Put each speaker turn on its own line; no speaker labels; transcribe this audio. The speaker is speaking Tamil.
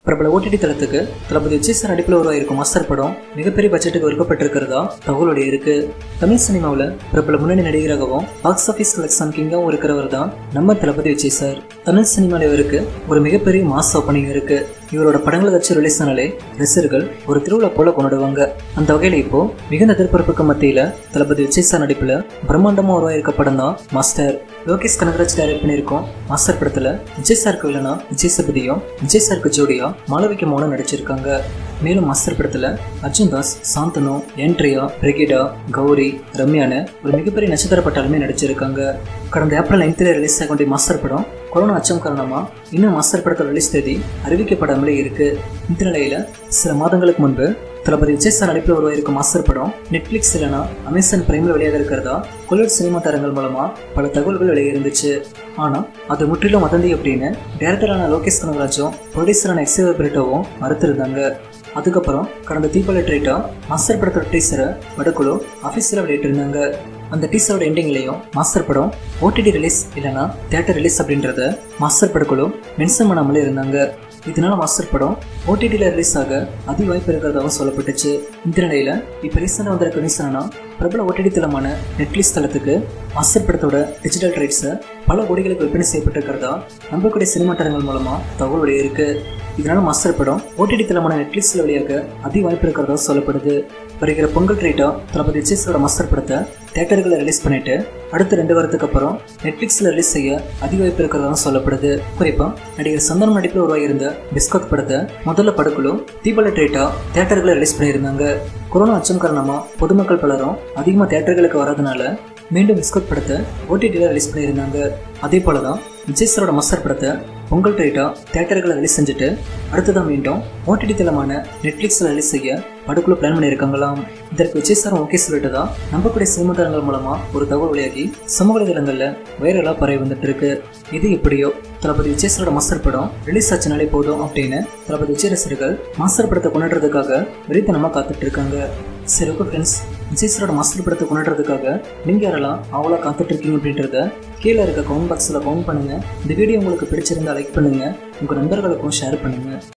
பிரபல ஓடிடி தளத்துக்கு தளபதி விஜய் சார் நடிப்பில் உருவாயிருக்கும் மாஸ்டர் படம் மிகப்பெரிய பட்ஜெட்டுக்கு விற்கப்பட்டிருக்கிறதா தகவலோட இருக்கு தமிழ் சினிமாவில் பிரபல முன்னணி நடிகராகவும் பாக்ஸ் ஆஃபீஸ் கலெக்ஷன் கிங்காகவும் இருக்கிறவர் தான் நம்ம தளபதி விஜய் சார் தமிழ் சினிமாவில் இவருக்கு ஒரு மிகப்பெரிய மாஸ் ஓப்பனிங் இருக்கு இவரோட படங்களை வச்சு ரிலீஸ் ஆனாலே ரசிகர்கள் ஒரு திருவிழா போல கொண்டாடுவாங்க அந்த வகையில் இப்போ மிகுந்த எதிர்பார்ப்புக்கு மத்தியில் தளபதி விஜய் சார் நடிப்பில் பிரம்மாண்டமாக உருவாயிருக்க படம் தான் மாஸ்டர் லோகேஷ் கனகராஜ் டைரக்ட் பண்ணியிருக்கோம் மாஸ்டர் படத்தில் விஜய் சாருக்கு வில்லனா விஜய் சபதியும் விஜய் சாருக்கு ஜோடியா மாளவிக்க மௌனம் நடிச்சிருக்காங்க மேலும் மாஸ்டர் படத்தில் அர்ஜுன் தாஸ் சாந்தனு என்ட்ரியா பிரிகிடா கௌரி ரம்யான்னு ஒரு மிகப்பெரிய நட்சத்திர பட்டாலுமே நடிச்சிருக்காங்க கடந்த ஏப்ரல் நைன்த்தில் ரிலீஸ் ஆக வேண்டிய மாஸ்டர் படம் கொரோனா அச்சம் காரணமா இன்னும் மாஸ்டர் படத்தோட ரிலீஸ் தேதி அறிவிக்கப்படாமலே இருக்கு இந்த நிலையில சில மாதங்களுக்கு முன்பு தளபதி விஜய் சார் நடிப்பில் உருவாயிருக்கும் மாஸ்டர் படம் நெட்ஃபிளிக்ஸ் இல்லைனா அமேசான் பிரைமில் வெளியாக இருக்கிறதா கொல்லட் சினிமா தரங்கள் மூலமா பல தகவல்கள் வெளியே இருந்துச்சு ஆனா அது முற்றிலும் வதந்தி அப்படின்னு டேரக்டரான லோகேஷ் கனகராஜும் ப்ரொடியூசரான எக்ஸேவ பிரிட்டோவும் மறுத்திருந்தாங்க அதுக்கப்புறம் கடந்த தீபாவளி ட்ரீட்டா மாஸ்டர் படத்தோட டீசரை வடக்குழு அஃபீஸில் வெளியிட்டிருந்தாங்க அந்த டீசரோட எண்டிங்லேயும் மாஸ்டர் படம் ஓடிடி ரிலீஸ் இல்லைனா தேட்டர் ரிலீஸ் அப்படின்றத மாஸ்டர் படக்குழு மென்ஷன் பண்ணாமலே இருந்தாங்க இதனால மாஸ்டர் படம் ஓடிடியில் ரிலீஸ் ஆக அதிக வாய்ப்பு இருக்கிறதாகவும் சொல்லப்பட்டுச்சு இந்த நிலையில் இப்போ ரீசெண்டாக வந்திருக்க நியூஸ் என்னன்னா பிரபல ஓடிடி தளமான நெட்ஃப்ளிக்ஸ் தளத்துக்கு மாஸ்டர் படத்தோட டிஜிட்டல் ரைட்ஸை பல கோடிகளுக்கு விற்பனை செய்யப்பட்டிருக்கிறதா நம்பக்கூடிய சினிமா தரங்கள் மூலமாக தகவல் இருக்கு இதனால மாஸ்டர் படம் ஓடிடி தளமான நெட்ஃப்ளிக்ஸில் வெளியாக அதிக வாய்ப்பு இருக்கிறதா சொல்லப்படுது வருகிற பொங்கல் ட்ரீட்டா தளபதி விஜய்ஸோட மாஸ்டர் படத்தை தேட்டர்களில் ரிலீஸ் பண்ணிட்டு அடுத்த ரெண்டு வாரத்துக்கு அப்புறம் நெட்ஃப்ளிக்ஸில் ரிலீஸ் செய்ய அதிக வாய்ப்பு இருக்கிறதா சொல்லப்படுது குறிப்பாக நடிகர் சந்தனம் நடிப்பில் உருவாகியிருந்த பிஸ்கட் படத்தை முதல்ல படக்குழு தீபாவளி ட்ரீட்டா தேட்டர்களில் ரிலீஸ் பண்ணியிருந்தாங்க கொரோனா அச்சம் காரணமாக பொதுமக்கள் பலரும் அதிகமாக தேட்டர்களுக்கு வராதனால மீண்டும் பிஸ்கட் படத்தை ஓடிடியில் ரிலீஸ் பண்ணியிருந்தாங்க அதே போல தான் விஜய் சாரோட மாஸ்டர் படத்தை பொங்கல் ட்ரீட்டா தேட்டர்களை ரிலீஸ் செஞ்சுட்டு அடுத்ததான் மீண்டும் ஓடிடி தளமான நெட்ஃப்ளிக்ஸில் ரிலீஸ் செய்ய படக்குழு பிளான் பண்ணியிருக்காங்களாம் இதற்கு விஜய் சாரும் ஓகே சொல்லிட்டு தான் நம்பக்கூடிய சினிமா தரங்கள் மூலமாக ஒரு தகவல் வெளியாகி சமூக வலைதளங்களில் வைரலாக பரவி வந்துட்டு இருக்கு இது எப்படியோ தளபதி விஜய் சாரோட மாஸ்டர் படம் ரிலீஸ் ஆச்சுனாலே போதும் அப்படின்னு தளபதி விஜய் ரசிகர்கள் மாஸ்டர் படத்தை கொண்டாடுறதுக்காக வெறித்தனமாக காத்துட்டு இருக்காங்க சரி ஓகே ஃப்ரெண்ட்ஸ் விஜய் சாரோட மாஸ்டர் படத்தை கொண்டாடுறதுக்காக நீங்கள் யாரெல்லாம் அவ்வளோ காத்துட்டு இருக்கீங்க அப்படின்றத கீழே இருக்க கமெண்ட் பாக்ஸில் கவுண்ட் பண்ணுங்கள் இந்த வீடியோ உங்களுக்கு பிடிச்சிருந்தா லைக் பண்ணுங்கள் உங்கள் நண்பர்களுக்கும் ஷேர் பண்ணுங்கள்